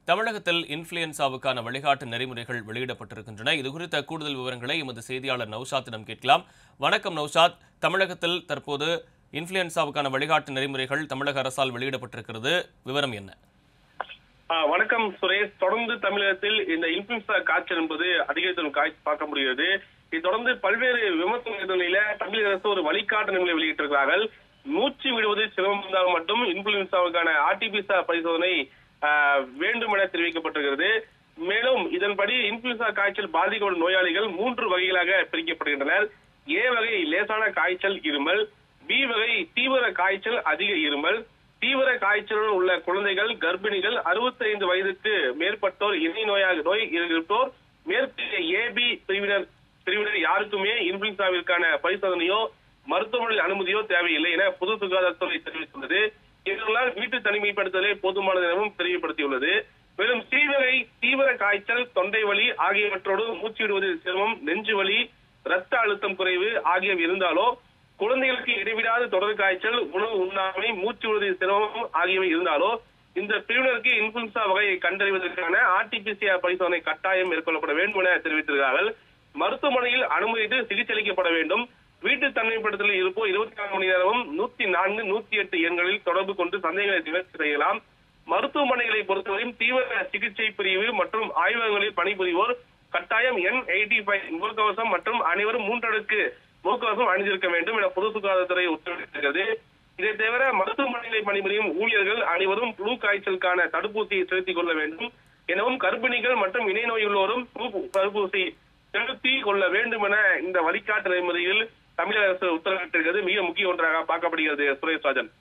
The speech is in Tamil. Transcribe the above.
தமிழகத்தில் இன்ஃபுளுயன்சாவுக்கான வழிகாட்டு நெறிமுறைகள் வெளியிடப்பட்டிருக்கின்றன இது குறித்த கூடுதல் விவரங்களை எமது செய்தியாளர் நௌஷாத்திடம் கேட்கலாம் வணக்கம் நௌஷாத் தமிழகத்தில் தற்போது இன்ஃபுளுயன்சாவுக்கான வழிகாட்டு நெறிமுறைகள் தமிழக அரசால் வெளியிடப்பட்டிருக்கிறது விவரம் என்ன ஆ, வணக்கம் சுரேஷ் தொடர்ந்து தமிழகத்தில் இந்த இன்ஃபுளுன்சா காய்ச்சல் என்பது அதிகரித்தும் காய்ச்சி பார்க்க முடிகிறது இது தொடர்ந்து பல்வேறு விமர்சன நிலையில தமிழக அரசு ஒரு வழிகாட்டு நிலையை வெளியிட்டிருக்கிறார்கள் மூச்சு விடுவது சிரமம் இருந்தால் மட்டும் இன்ஃபுளுன்சாவுக்கான ஆர்டிபிசிஆர் பரிசோதனை ஆ, வேண்டும் என தெரிவிக்கப்பட்டிருக்கிறது மேலும் இதன்படி இன்ஃபுளுன்சா காய்ச்சல் பாதிக்கப்படும் நோயாளிகள் மூன்று வகைகளாக பிரிக்கப்படுகின்றனர் ஏ வகை லேசான காய்ச்சல் இருமல் பி வகை தீவிர காய்ச்சல் அதிக இருமல் தீவிர காய்ச்சலுடன் உள்ள குழந்தைகள் கர்ப்பிணிகள் 65 வயதுக்கு மேற்பட்டோர் இணை நோயாக நோய் இருப்போர் மேற்கூறிய ஏபி பிரிவினர் பிரிவினர் யாருக்குமே இன்ஃபுளுன்சாவிற்கான பரிசோதனையோ மருத்துவமனையில் அனுமதியோ தேவையில்லை என பொது சுகாதாரத்துறை தெரிவித்துள்ளது இதனால் வீட்டு தனிமைப்படுத்தலே போதுமானது எனவும் தெளிவுபடுத்தியுள்ளது மேலும் தீவிரை தீவிர காய்ச்சல் தொண்டை வலி ஆகியவற்றோடு மூச்சு விடுவதில் சிரமம் நெஞ்சு வலி ரத்த அழுத்தம் குறைவு ஆகியவை இருந்தாலோ குழந்தைகளுக்கு இடைவிடாத தொடர் காய்ச்சல் உணவு உண்ணாமை மூச்சு விடுவதில் சிரமம் ஆகியவை இருந்தாலோ இந்த பிரிவினருக்கு இன்ஃபுளுன்சா வகையை கண்டறிவதற்கான ஆர்டிபிசிஆர் பரிசோதனை கட்டாயம் மேற்கொள்ளப்பட வேண்டும் என தெரிவித்திருக்கிறார்கள் மருத்துவமனையில் அனுமதித்து சிகிச்சை அளிக்கப்பட வேண்டும் வீட்டு தனிமைப்படுத்தலில் இருப்போர் இருபத்தி நான்கு மணி நேரமும் நூத்தி நான்கு நூத்தி எட்டு எண்களில் தொடர்பு கொண்டு சந்தேகங்களை நிவர்த்தி செய்யலாம் மருத்துவமனைகளை பொறுத்தவரையும் தீவிர சிகிச்சை பிரிவு மற்றும் ஆய்வகங்களில் பணிபுரிவோர் கட்டாயம் என் எயிட்டி ஃபைவ் முகக்கவசம் மற்றும் அனைவரும் மூன்றடுக்கு முகக்கவசம் அணிந்திருக்க வேண்டும் என பொது சுகாதாரத்துறை உத்தரவிட்டிருக்கிறது இதை தவிர மருத்துவமனைகளில் பணிபுரியும் ஊழியர்கள் அனைவரும் புழு காய்ச்சலுக்கான தடுப்பூசியை செலுத்திக் கொள்ள வேண்டும் எனவும் கர்ப்பிணிகள் மற்றும் இணை நோயுள்ளோரும் புழு தடுப்பூசி செலுத்தி கொள்ள வேண்டும் என இந்த வழிகாட்டு நெறிமுறையில் தமிழக அரசு உத்தரவிட்டிருக்கிறது மிக முக்கிய ஒன்றாக பார்க்கப்படுகிறது சுரேஷ் ராஜன்